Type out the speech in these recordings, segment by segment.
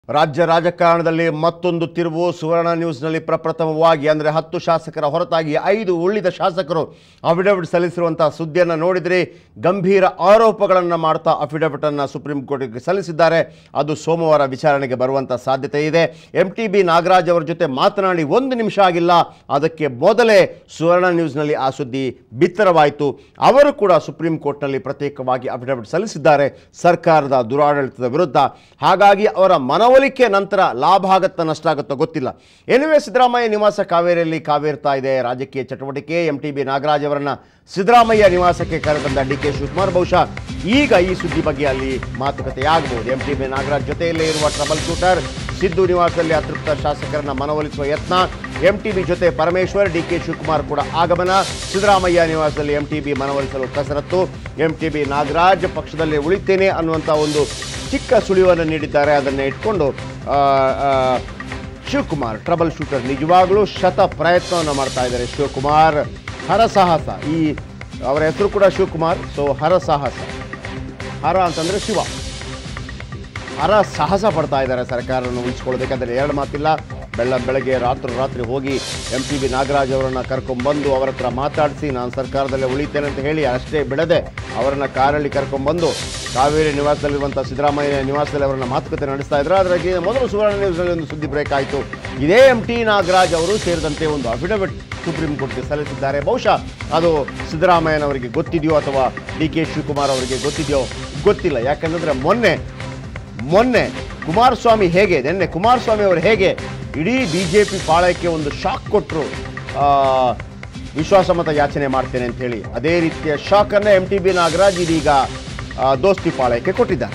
ರಾಜ್ಯ ರಾಜಕಾರಣದಲ್ಲಿ ಮತ್ತೊಂದು ತಿರುವು ಸುವರ್ಣ ನ್ಯೂಸ್ನಲ್ಲಿ ಪ್ರಪ್ರಥಮವಾಗಿ ಅಂದರೆ ಹತ್ತು ಶಾಸಕರ ಹೊರತಾಗಿ ಐದು ಉಳಿದ ಶಾಸಕರು ಅಫಿಡವಿಟ್ ಸಲ್ಲಿಸಿರುವಂತಹ ಸುದ್ದಿಯನ್ನು ನೋಡಿದರೆ ಗಂಭೀರ ಆರೋಪಗಳನ್ನು ಮಾಡ್ತಾ ಅಫಿಡವಿಟನ್ನು ಸುಪ್ರೀಂ ಕೋರ್ಟ್ಗೆ ಸಲ್ಲಿಸಿದ್ದಾರೆ ಅದು ಸೋಮವಾರ ವಿಚಾರಣೆಗೆ ಬರುವಂಥ ಸಾಧ್ಯತೆ ಇದೆ ಎಂ ಟಿ ಬಿ ನಾಗರಾಜ್ ಅವರ ಜೊತೆ ಮಾತನಾಡಿ ಒಂದು ನಿಮಿಷ ಆಗಿಲ್ಲ ಅದಕ್ಕೆ ಮೊದಲೇ ಸುವರ್ಣ ನ್ಯೂಸ್ನಲ್ಲಿ ಆ ಸುದ್ದಿ ಬಿತ್ತರವಾಯಿತು ಅವರು ಕೂಡ ಸುಪ್ರೀಂ ಕೋರ್ಟ್ನಲ್ಲಿ ಪ್ರತ್ಯೇಕವಾಗಿ ಅಫಿಡವಿಟ್ ಸಲ್ಲಿಸಿದ್ದಾರೆ ಸರ್ಕಾರದ ದುರಾಡಳಿತದ ವಿರುದ್ಧ ಹಾಗಾಗಿ ಅವರ ಮನವೊಲಿಕೆ ನಂತರ ಲಾಭ ಆಗತ್ತಾ ನಷ್ಟ ಆಗುತ್ತೋ ಗೊತ್ತಿಲ್ಲ ಎನಿವೆ ಸಿದ್ದರಾಮಯ್ಯ ನಿವಾಸ ಕಾವೇರಿಯಲ್ಲಿ ಕಾವೇರ್ತಾ ಇದೆ ರಾಜಕೀಯ ಚಟುವಟಿಕೆ ಎಂ ಟಿ ಬಿ ನಾಗರಾಜ್ ಅವರನ್ನ ಸಿದ್ದರಾಮಯ್ಯ ನಿವಾಸಕ್ಕೆ ಕರೆತಂದ ಡಿ ಕೆ ಶಿವಕುಮಾರ್ ಬಹುಶಃ ಈಗ ಈ ಸುದ್ದಿ ಬಗ್ಗೆ ಅಲ್ಲಿ ಮಾತುಕತೆ ಆಗಬಹುದು ಎಂ ಟಿ ಬಿ ನಾಗರಾಜ್ ಜೊತೆಯಲ್ಲೇ ಇರುವ ಟ್ರಬಲ್ ಶೂಟರ್ ಸಿದ್ದು ನಿವಾಸದಲ್ಲಿ ಅತೃಪ್ತ ಶಾಸಕರನ್ನ ಮನವೊಲಿಸುವ ಯತ್ನ ಎಂ ಟಿ ಬಿ ಜೊತೆ ಪರಮೇಶ್ವರ್ ಡಿ ಕೆ ಶಿವಕುಮಾರ್ ಕೂಡ ಆಗಮನ ಸಿದ್ದರಾಮಯ್ಯ ನಿವಾಸದಲ್ಲಿ ಎಂ ಟಿ ಬಿ ಮನವೊಲಿಸಲು ಕಸರತ್ತು ಎಂ ಟಿ ಬಿ ನಾಗರಾಜ್ ಪಕ್ಷದಲ್ಲಿ ಉಳಿತೇನೆ ಅನ್ನುವಂಥ ಒಂದು ಚಿಕ್ಕ ಸುಳಿವನ್ನು ನೀಡಿದ್ದಾರೆ ಅದನ್ನು ಇಟ್ಕೊಂಡು ಆ, ಆ, ಶಿವಕುಮಾರ್ ಟ್ರಬಲ್ ಶೂಟರ್ ನಿಜವಾಗಲೂ ಶತ ಪ್ರಯತ್ನವನ್ನು ಮಾಡ್ತಾ ಇದ್ದಾರೆ ಶಿವಕುಮಾರ್ ಹರಸಾಹಸ ಈ ಅವರ ಹೆಸರು ಕೂಡ ಶಿವಕುಮಾರ್ ಸೊ ಹರಸಾಹಸ ಹರ ಅಂತಂದರೆ ಶಿವ ಹರ ಸಾಹಸ ಪಡ್ತಾ ಇದ್ದಾರೆ ಸರ್ಕಾರವನ್ನು ಉಳಿಸ್ಕೊಳ್ಬೇಕಂದ್ರೆ ಎರಡು ಮಾತಿಲ್ಲ ಬೆಳ್ಳ ಬೆಳಗ್ಗೆ ರಾತ್ರಿ ರಾತ್ರಿ ಹೋಗಿ ಎಂ ಟಿ ಬಿ ನಾಗರಾಜ್ ಅವರನ್ನು ಕರ್ಕೊಂಡ್ಬಂದು ಅವರ ಹತ್ರ ಮಾತಾಡಿಸಿ ನಾನು ಸರ್ಕಾರದಲ್ಲೇ ಉಳಿತೇನೆ ಅಂತ ಹೇಳಿ ಅಷ್ಟೇ ಬಿಡದೆ ಅವರನ್ನು ಕಾರಲ್ಲಿ ಕರ್ಕೊಂಡ್ಬಂದು ಕಾವೇರಿ ನಿವಾಸದಲ್ಲಿರುವಂಥ ಸಿದ್ದರಾಮಯ್ಯ ನಿವಾಸದಲ್ಲಿ ಅವರನ್ನು ಮಾತುಕತೆ ನಡೆಸ್ತಾ ಇದ್ರು ಅದರಾಗಿ ಮೊದಲು ಸುವರ್ಣ ನ್ಯೂಸ್ನಲ್ಲಿ ಒಂದು ಸುದ್ದಿ ಬ್ರೇಕ್ ಆಯಿತು ಇದೇ ಎಂ ಟಿ ನಾಗರಾಜ್ ಅವರು ಸೇರಿದಂತೆ ಒಂದು ಅಫಿಡವಿಟ್ ಸುಪ್ರೀಂ ಕೋರ್ಟ್ಗೆ ಸಲ್ಲಿಸಿದ್ದಾರೆ ಬಹುಶಃ ಅದು ಸಿದ್ದರಾಮಯ್ಯನವರಿಗೆ ಗೊತ್ತಿದೆಯೋ ಅಥವಾ ಡಿ ಕೆ ಶಿವಕುಮಾರ್ ಅವರಿಗೆ ಗೊತ್ತಿದೆಯೋ ಗೊತ್ತಿಲ್ಲ ಯಾಕಂತಂದರೆ ಮೊನ್ನೆ ಮೊನ್ನೆ ಕುಮಾರಸ್ವಾಮಿ ಹೇಗೆ ನಿನ್ನೆ ಕುಮಾರಸ್ವಾಮಿ ಅವರು ಹೇಗೆ ಇಡೀ ಬಿ ಜೆ ಪಿ ಪಾಳಯಕ್ಕೆ ಒಂದು ಶಾಕ್ ಕೊಟ್ಟರು ವಿಶ್ವಾಸಮತ ಯಾಚನೆ ಮಾಡ್ತೇನೆ ಅಂತ ಹೇಳಿ ಅದೇ ರೀತಿಯ ಶಾಕನ್ನು ಎಂ ಟಿ ಬಿ ನಾಗರಾಜ್ ಇದೀಗ ಆ, ದೋಸ್ತಿ ಪಾಳಯಕ್ಕೆ ಕೊಟ್ಟಿದ್ದಾರೆ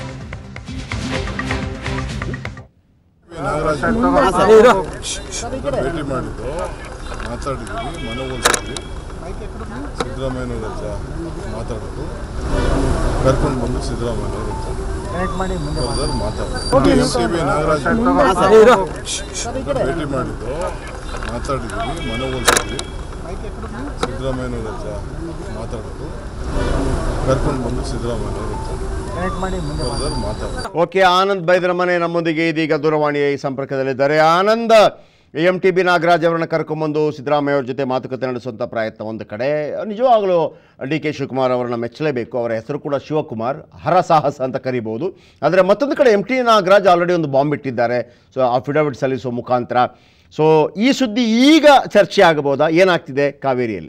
ನಾಗರಾಜ್ ಭೇಟಿ ಮಾಡಿದ್ದು ಮಾತಾಡಿದ್ವಿ ಮನವೊಲಿಸಿದ್ವಿ ಸಿದ್ದರಾಮಯ್ಯನವ್ರ ಹತ್ರ ಮಾತಾಡೋದು ಕರ್ಕೊಂಡು ಬಂದು ಸಿದ್ದರಾಮಯ್ಯನವ್ರ ಹತ್ರ ಮಾತಾಡೋದು ಎಂ ಟಿ ಬಿ ನಾಗರಾಜ್ ಭೇಟಿ ಮಾಡಿದ್ದು ಮಾತಾಡಿದ್ವಿ ಮನವೊಲಿಸಿದ್ವಿ ಸಿದ್ದರಾಮಯ್ಯನವ್ರ ಹತ್ರ ಮಾತಾಡೋದು ಕರ್ಕೊಂಡು ಬಂದು ಸಿದ್ದರಾಮಯ್ಯನವ್ರ ಹತ್ರ ಮಾತಾಡೋದು ಓಕೆ ಆನಂದ್ ಬೈದ್ರ ಮನೆ ನಮ್ಮೊಂದಿಗೆ ಇದೀಗ ದೂರವಾಣಿ ಸಂಪರ್ಕದಲ್ಲಿದ್ದಾರೆ Anand M T B Nagaraj ಅವರನ್ನ ಕರ್ಕೊಂಬಂದು ಸಿದ್ದರಾಮಯ್ಯ ಅವ್ರ ಜೊತೆ ಮಾತುಕತೆ ನಡೆಸುವಂಥ ಪ್ರಯತ್ನ ಒಂದು ಕಡೆ ನಿಜವಾಗಲೂ ಡಿ ಕೆ ಶಿವಕುಮಾರ್ ಅವರನ್ನ ಮೆಚ್ಚಲೇಬೇಕು ಅವರ ಹೆಸರು ಕೂಡ ಶಿವಕುಮಾರ್ ಹರಸಾಹಸ ಅಂತ ಕರಿಬೋದು ಆದರೆ ಮತ್ತೊಂದು ಕಡೆ ಎಂ ಟಿ ನಾಗರಾಜ್ ಆಲ್ರೆಡಿ ಒಂದು ಬಾಂಬ್ ಇಟ್ಟಿದ್ದಾರೆ ಸೊ ಅಫಿಡವಿಟ್ ಸಲ್ಲಿಸುವ ಮುಖಾಂತರ ಸೊ ಈ ಸುದ್ದಿ ಈಗ ಚರ್ಚೆ ಆಗಬಹುದಾ ಏನಾಗ್ತಿದೆ ಕಾವೇರಿಯಲ್ಲಿ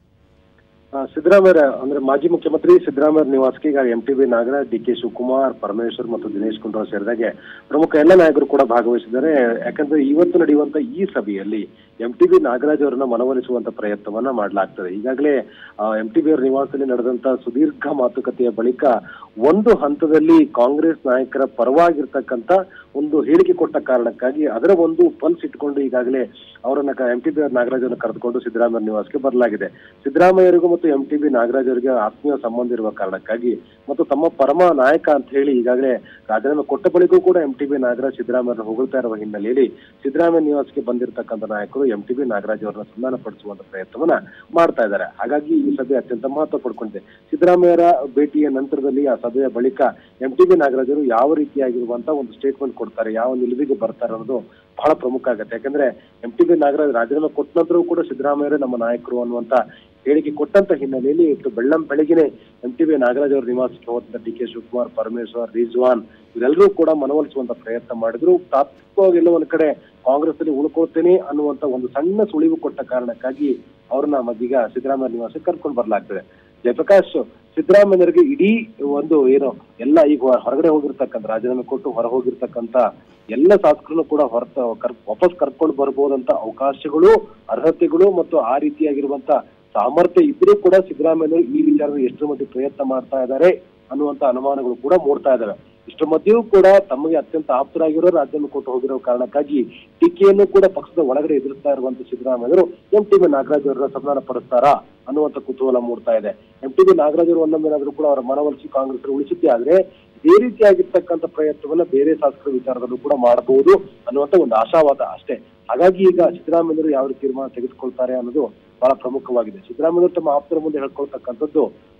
ಆ, ಸಿದ್ದರಾಮಯ್ಯ ಅಂದ್ರೆ ಮಾಜಿ ಮುಖ್ಯಮಂತ್ರಿ ಸಿದ್ದರಾಮಯ್ಯ ನಿವಾಸಕ್ಕೆ ಈಗ M T B Nagaraj D K Shivakumar Parameshwar ಮತ್ತು ದಿನೇಶ್ ಗುಂಡೂರಾವ್ ಸೇರಿದಾಗೆ ಪ್ರಮುಖ ಎಲ್ಲ ನಾಯಕರು ಕೂಡ ಭಾಗವಹಿಸಿದ್ದಾರೆ ಯಾಕಂದ್ರೆ ಇವತ್ತು ನಡೆಯುವಂತ ಈ ಸಭೆಯಲ್ಲಿ ಎಂ ಟಿ ಬಿ ನಾಗರಾಜ್ ಅವರನ್ನ ಮನವೊಲಿಸುವಂತ ಪ್ರಯತ್ನವನ್ನ ಮಾಡಲಾಗ್ತದೆ ಈಗಾಗಲೇ ಎಂ ಟಿ ಬಿ ಅವರ ನಿವಾಸದಲ್ಲಿ ನಡೆದಂತ ಸುದೀರ್ಘ ಮಾತುಕತೆಯ ಬಳಿಕ ಒಂದು ಹಂತದಲ್ಲಿ ಕಾಂಗ್ರೆಸ್ ನಾಯಕರ ಪರವಾಗಿರ್ತಕ್ಕಂತ ಒಂದು ಹೇಳಿಕೆ ಕೊಟ್ಟ ಕಾರಣಕ್ಕಾಗಿ ಅದರ ಒಂದು ಪಲ್ಸ್ ಇಟ್ಕೊಂಡು ಈಗಾಗಲೇ ಅವರನ್ನ ಎಂ ಟಿ ಬಿ ನಾಗರಾಜ್ ಅವರನ್ನ ಕರೆದುಕೊಂಡು ಸಿದ್ದರಾಮಯ್ಯ ನಿವಾಸಕ್ಕೆ ಬರಲಾಗಿದೆ ಸಿದ್ದರಾಮಯ್ಯರಿಗೂ ಮತ್ತು ಎಂ ಟಿ ಬಿ ನಾಗರಾಜ್ ಅವರಿಗೆ ಆತ್ಮೀಯ ಸಂಬಂಧ ಇರುವ ಕಾರಣಕ್ಕಾಗಿ ಮತ್ತು ತಮ್ಮ ಪರಮ ನಾಯಕ ಅಂತ ಹೇಳಿ ಈಗಾಗಲೇ ರಾಜೀನಾಮೆ ಕೊಟ್ಟ ಬಳಿಕೂ ಕೂಡ M T B Nagaraj Siddaramaiah ಹೊಗಳ್ತಾ ಇರುವ ಹಿನ್ನೆಲೆಯಲ್ಲಿ ಸಿದ್ದರಾಮಯ್ಯ ನಿವಾಸಕ್ಕೆ ಬಂದಿರತಕ್ಕಂಥ ನಾಯಕರು ಎಂ ಟಿ ಬಿ ನಾಗರಾಜ್ ಅವರನ್ನ ಸಂಧಾನ ಪಡಿಸುವಂತ ಪ್ರಯತ್ನವನ್ನ ಮಾಡ್ತಾ ಇದ್ದಾರೆ ಹಾಗಾಗಿ ಈ ಸಭೆ ಅತ್ಯಂತ ಮಹತ್ವ ಪಡ್ಕೊಂಡಿದೆ ಸಿದ್ದರಾಮಯ್ಯರ ಭೇಟಿಯ ನಂತರದಲ್ಲಿ ಆ ಸಭೆಯ ಬಳಿಕ ಎಂ ಟಿ ಬಿ ನಾಗರಾಜ್ ಅವರು ಯಾವ ರೀತಿಯಾಗಿರುವಂತ ಒಂದು ಸ್ಟೇಟ್ಮೆಂಟ್ ಕೊಡ್ತಾರೆ ಯಾವ ನಿಲುವಿಗೆ ಬರ್ತಾರೆ ಅನ್ನೋದು ಬಹಳ ಪ್ರಮುಖ ಆಗುತ್ತೆ ಯಾಕಂದ್ರೆ ಎಂ ಟಿ ಬಿ ನಾಗರಾಜ್ ರಾಜೀನಾಮೆ ಕೊಟ್ಟ ನಂತರವೂ ಕೂಡ ಸಿದ್ದರಾಮಯ್ಯರೇ ನಮ್ಮ ನಾಯಕರು ಅನ್ನುವಂತ ಹೇಳಿಕೆ ಕೊಟ್ಟಂತ ಹಿನ್ನೆಲೆಯಲ್ಲಿ ಇವತ್ತು ಬೆಳ್ಳಂ ಬೆಳಗಿನೇ ಎಂ ಟಿ ಬಿ ನಾಗರಾಜ್ ಅವರ ನಿವಾಸಕ್ಕೆ ಹೋದಂತ ಡಿ ಕೆ ಶಿವಕುಮಾರ್ ಪರಮೇಶ್ವರ್ ರಿಜ್ವಾನ್ ಇವರೆಲ್ಲರೂ ಕೂಡ ಮನವೊಲಿಸುವಂತ ಪ್ರಯತ್ನ ಮಾಡಿದ್ರು ತಾತ್ವಿಕವಾಗಿ ಎಲ್ಲೋ ಒಂದ್ ಕಡೆ ಕಾಂಗ್ರೆಸ್ ಅಲ್ಲಿ ಉಳ್ಕೊಳ್ತೇನೆ ಅನ್ನುವಂತ ಒಂದು ಸಣ್ಣ ಸುಳಿವು ಕೊಟ್ಟ ಕಾರಣಕ್ಕಾಗಿ ಅವ್ರನ್ನ ಮಗೀಗ ಸಿದ್ದರಾಮಯ್ಯ ನಿವಾಸಕ್ಕೆ ಕರ್ಕೊಂಡು ಬರ್ಲಾಗ್ತದೆ ಜಯಪ್ರಕಾಶ್ ಸಿದ್ದರಾಮಯ್ಯರಿಗೆ ಇಡೀ ಒಂದು ಏನು ಎಲ್ಲ ಈಗ ಹೊರ- ಹೊರಗಡೆ ಹೋಗಿರ್ತಕ್ಕಂಥ ರಾಜೀನಾಮೆ ಕೊಟ್ಟು ಹೊರ ಹೋಗಿರ್ತಕ್ಕಂಥ ಎಲ್ಲ ಶಾಸಕರನ್ನು ಕೂಡ ಹೊರತ ಕರ್ ವಾಪಸ್ ಕರ್ಕೊಂಡು ಬರ್ಬೋದಂತ ಅವಕಾಶಗಳು ಅರ್ಹತೆಗಳು ಮತ್ತು ಆ ರೀತಿಯಾಗಿರುವಂತ ಸಾಮರ್ಥ್ಯ ಇದ್ರೂ ಕೂಡ ಸಿದ್ದರಾಮಯ್ಯ ಈ ವಿಚಾರದ ಎಷ್ಟರ ಮಟ್ಟಿಗೆ ಪ್ರಯತ್ನ ಮಾಡ್ತಾ ಇದ್ದಾರೆ ಅನ್ನುವಂತ ಅನುಮಾನಗಳು ಕೂಡ ಮೂಡ್ತಾ ಇದಾವೆ ಇಷ್ಟರ ಮಧ್ಯೆಯೂ ಕೂಡ ತಮಗೆ ಅತ್ಯಂತ ಆಪ್ತರಾಗಿರೋ ರಾಜ್ಯವನ್ನು ಕೊಟ್ಟು ಹೋಗಿರೋ ಕಾರಣಕ್ಕಾಗಿ ಟೀಕೆಯನ್ನು ಕೂಡ ಪಕ್ಷದ ಒಳಗಡೆ ಎದುರಿಸ್ತಾ ಇರುವಂತ ಸಿದ್ದರಾಮಯ್ಯರು ಎಂ ಟಿ ಬಿ ನಾಗರಾಜ್ ಅವರನ್ನ ಸಂಧಾನ ಪಡಿಸ್ತಾರಾ ಅನ್ನುವಂತ ಕುತೂಹಲ ಮೂಡ್ತಾ ಇದೆ ಎಂ ಟಿ ಬಿ ನಾಗರಾಜ್ ಅವರು ಒಂದೊಂದೇನಾದ್ರೂ ಕೂಡ ಅವರ ಮನವೊಲಿಸಿ ಕಾಂಗ್ರೆಸ್ ಉಳಿಸಿದ್ದೇ ಆದ್ರೆ ಇದೇ ರೀತಿಯಾಗಿರ್ತಕ್ಕಂಥ ಪ್ರಯತ್ನವನ್ನ ಬೇರೆ ಶಾಸಕರ ವಿಚಾರದಲ್ಲೂ ಕೂಡ ಮಾಡಬಹುದು ಅನ್ನುವಂತ ಒಂದು ಆಶಾವಾದ ಅಷ್ಟೇ ಹಾಗಾಗಿ ಈಗ ಸಿದ್ದರಾಮಯ್ಯರು ಯಾವ ರೀತಿ ತೀರ್ಮಾನ ತೆಗೆದುಕೊಳ್ತಾರೆ ಅನ್ನೋದು ಬಹಳ ಪ್ರಮುಖವಾಗಿದೆ ಸಿದ್ದರಾಮಯ್ಯ ತಮ್ಮ ಆಪ್ತರ ಮುಂದೆ ಹೇಳ್ಕೊಳ್ತಕ್ಕಂಥದ್ದು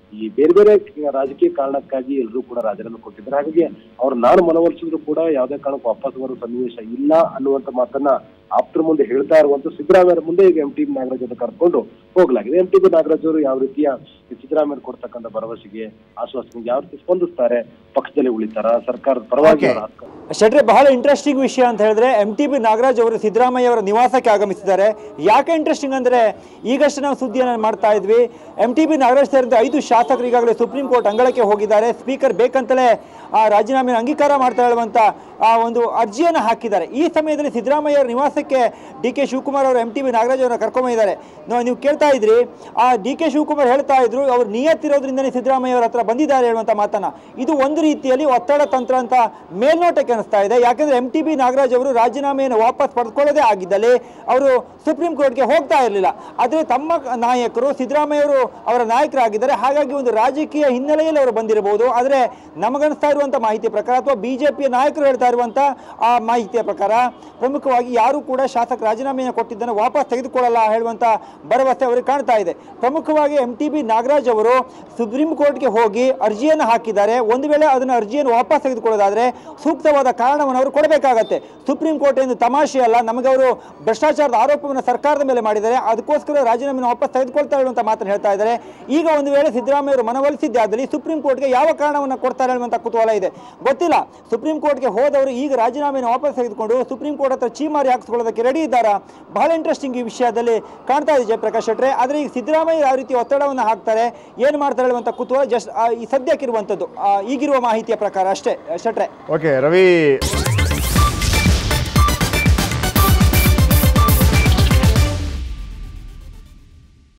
ಈ ಬೇರೆ ಬೇರೆ ರಾಜಕೀಯ ಕಾರಣಕ್ಕಾಗಿ ಎಲ್ಲರೂ ಕೂಡ ರಾಜೀನಾಮೆ ಕೊಟ್ಟಿದ್ದಾರೆ ಹಾಗಾಗಿ ಅವ್ರು ನಾನು ಮನವೊಲಿಸಿದ್ರು ಕೂಡ ಯಾವುದೇ ಕಾರಣಕ್ಕೂ ವಾಪಸ್ ಬರೋ ಸನ್ನಿವೇಶ ಇಲ್ಲ ಅನ್ನುವಂತ ಮಾತನ್ನ ಆಪ್ತರ ಮುಂದೆ ಹೇಳ್ತಾ ಇರುವಂತ ಸಿದ್ದರಾಮಯ್ಯ ಮುಂದೆ ಈಗ ಎಂ ಟಿ ಬಿ ನಾಗರಾಜ್ ಅವರು ಕರ್ಕೊಂಡು ಹೋಗ್ಲಾಗಿದೆ ಎಂ ಟಿ ಬಿ ನಾಗರಾಜ್ ಅವರು ಯಾವ ರೀತಿಯ ಈ ಸಿದ್ದರಾಮಯ್ಯ ಕೊಡ್ತಕ್ಕಂಥ ಭರವಸೆಗೆ ಆಶ್ವಾಸನೆಗೆ ಯಾವ ರೀತಿ ಸ್ಪಂದಿಸ್ತಾರೆ ಪಕ್ಷದಲ್ಲಿ ಉಳಿತಾರ ಸರ್ಕಾರದ ಪರವಾಗಿ Okay. ಅವರ ಹಕ್ಕು ಶೆಟ್ರೆ ಬಹಳ ಇಂಟ್ರೆಸ್ಟಿಂಗ್ ವಿಷಯ ಅಂತ ಹೇಳಿದ್ರೆ ಎಂ ಟಿ ಬಿ ನಾಗರಾಜ್ ಅವರು ಸಿದ್ದರಾಮಯ್ಯ ಅವರ ನಿವಾಸಕ್ಕೆ ಆಗಮಿಸಿದ್ದಾರೆ ಯಾಕೆ ಇಂಟ್ರೆಸ್ಟಿಂಗ್ ಅಂದರೆ ಈಗಷ್ಟೇ ನಾವು ಸುದ್ದಿಯನ್ನು ಮಾಡ್ತಾ ಇದ್ವಿ ಎಂ ಟಿ ಬಿ ನಾಗರಾಜ್ ಸೇರಿದಂತೆ ಐದು ಶಾಸಕರು ಈಗಾಗಲೇ ಸುಪ್ರೀಂ ಕೋರ್ಟ್ ಅಂಗಳಕ್ಕೆ ಹೋಗಿದ್ದಾರೆ ಸ್ಪೀಕರ್ ಬೇಕಂತಲೇ ಆ ರಾಜೀನಾಮೆ ಅಂಗೀಕಾರ ಮಾಡ್ತಾ ಹೇಳುವಂಥ ಆ ಒಂದು ಅರ್ಜಿಯನ್ನು ಹಾಕಿದ್ದಾರೆ ಈ ಸಮಯದಲ್ಲಿ ಸಿದ್ದರಾಮಯ್ಯ ಅವರ ನಿವಾಸಕ್ಕೆ ಡಿ ಕೆ ಶಿವಕುಮಾರ್ ಅವರು ಎಂ ಟಿ ಬಿ ನಾಗರಾಜ್ ಅವರನ್ನ ಕರ್ಕೊಂಬಂದಿದ್ದಾರೆ ನಾವು ನೀವು ಕೇಳ್ತಾ ಇದ್ರಿ ಆ ಡಿ ಕೆ ಶಿವಕುಮಾರ್ ಹೇಳ್ತಾ ಇದ್ರು ಅವ್ರು ನಿಯತ್ತಿರೋದ್ರಿಂದನೇ ಸಿದ್ದರಾಮಯ್ಯ ಅವರ ಹತ್ರ ಬಂದಿದ್ದಾರೆ ಹೇಳುವಂಥ ಮಾತನ್ನ ಇದು ಒಂದು ರೀತಿಯಲ್ಲಿ ಒತ್ತಡ ತಂತ್ರ ಅಂತ ಮೇಲ್ನೋಟಕ್ಕೆ ಅನಿಸ್ತಾ ಇದೆ ಯಾಕಂದ್ರೆ ಎಂ ಟಿ ಬಿ ನಾಗರಾಜ್ ಅವರು ರಾಜೀನಾಮೆಯನ್ನು ವಾಪಸ್ ಪಡೆದುಕೊಳ್ಳೋದೇ ಆಗಿದ್ದಲ್ಲಿ ಅವರು ಸುಪ್ರೀಂ ಕೋರ್ಟ್ಗೆ ಹೋಗ್ತಾ ಇರಲಿಲ್ಲ ಆದರೆ ತಮ್ಮ ನಾಯಕರು ಸಿದ್ದರಾಮಯ್ಯ ಅವರು ಅವರ ನಾಯಕರಾಗಿದ್ದಾರೆ ಹಾಗಾಗಿ ಒಂದು ರಾಜಕೀಯ ಹಿನ್ನೆಲೆಯಲ್ಲಿ ಅವರು ಬಂದಿರಬಹುದು ಆದರೆ ನಮಗನಿಸ್ತಾ ಇರುವಂಥ ಮಾಹಿತಿ ಪ್ರಕಾರ ಅಥವಾ ಬಿಜೆಪಿಯ ನಾಯಕರು ಹೇಳ್ತಾ ಇರುವಂಥ ಆ ಮಾಹಿತಿಯ ಪ್ರಕಾರ ಪ್ರಮುಖವಾಗಿ ಯಾರು ಕೂಡ ಶಾಸಕ ರಾಜೀನಾಮೆಯನ್ನು ಕೊಟ್ಟಿದ್ದನ್ನು ವಾಪಸ್ ತೆಗೆದುಕೊಳ್ಳಲ್ಲ ಹೇಳುವಂಥ ಭರವಸೆ ಅವರಿಗೆ ಕಾಣ್ತಾ ಇದೆ ಪ್ರಮುಖವಾಗಿ ಎಂ ಟಿ ಬಿ ನಾಗರಾಜ್ ಅವರು ಸುಪ್ರೀಂ ಕೋರ್ಟ್ಗೆ ಹೋಗಿ ಅರ್ಜಿಯನ್ನು ಹಾಕಿದ್ದಾರೆ ಒಂದು ವೇಳೆ ಅದನ್ನು ಅರ್ಜಿಯನ್ನು ವಾಪಸ್ ತೆಗೆದುಕೊಳ್ಳೋದಾದ್ರೆ ಸೂಕ್ತವಾದ ಕಾರಣವನ್ನು ಅವರು ಕೊಡಬೇಕಾಗತ್ತೆ ಸುಪ್ರೀಂ ಕೋರ್ಟ್ ಎಂದು ತಮಾಷೆ ಅಲ್ಲ ನಮಗೆ ಅವರು ಭ್ರಷ್ಟಾಚಾರದ ಆರೋಪವನ್ನು ಸರ್ಕಾರದ ಮೇಲೆ ಮಾಡಿದ್ದಾರೆ ಅದಕ್ಕೋಸ್ಕರ ರಾಜೀನಾಮೆಯನ್ನು ವಾಪಸ್ ತೆಗೆದುಕೊಳ್ತಾ ಇರುವಂತ ಮಾತನ್ನು ಹೇಳ್ತಾ ಇದ್ದಾರೆ ಈಗ ಒಂದು ವೇಳೆ ಸಿದ್ದರಾಮಯ್ಯ ಅವರು ಮನವೊಲಿಸಿದ್ದೆ ಆದಲ್ಲಿ ಸುಪ್ರೀಂ ಕೋರ್ಟ್ಗೆ ಯಾವ ಕಾರಣವನ್ನು ಕೊಡ್ತಾರೆ ಹೇಳುವಂತ ಕುತೂಹಲ ಇದೆ ಗೊತ್ತಿಲ್ಲ ಸುಪ್ರೀಂ ಕೋರ್ಟ್ಗೆ ಹೋದವರು ಈಗ ರಾಜೀನಾಮೆಯನ್ನು ವಾಪಸ್ ತೆಗೆದುಕೊಂಡು ಸುಪ್ರೀಂ ಕೋರ್ಟ್ ಹತ್ರ ಚೀಮಾರಿ ಹಾಕಿಸ್ಕೊಳ್ಳೋದಕ್ಕೆ ರೆಡಿ ಇದ್ದಾರಾ ಬಹಳ ಇಂಟ್ರೆಸ್ಟಿಂಗ್ ಈ ವಿಷಯದಲ್ಲಿ ಕಾಣ್ತಾ ಇದೆ ಜಯಪ್ರಕಾಶ್ ಶೆಟ್ರೆ ಆದರೆ ಈಗ ಸಿದ್ದರಾಮಯ್ಯ ಯಾವ ರೀತಿ ಒತ್ತಡವನ್ನು ಹಾಕ್ತಾರೆ ಏನು ಮಾಡ್ತಾರೆ ಹೇಳುವಂತ ಕುತೂಹಲ ಜಸ್ಟ್ ಈ ಸದ್ಯಕ್ಕಿರುವಂಥದ್ದು ಆ, ಈಗಿರುವ ಮಾಹಿತಿಯ ಪ್ರಕಾರ ಅಷ್ಟೇ ಶೆಟ್ರೆ ಓಕೆ ರವಿ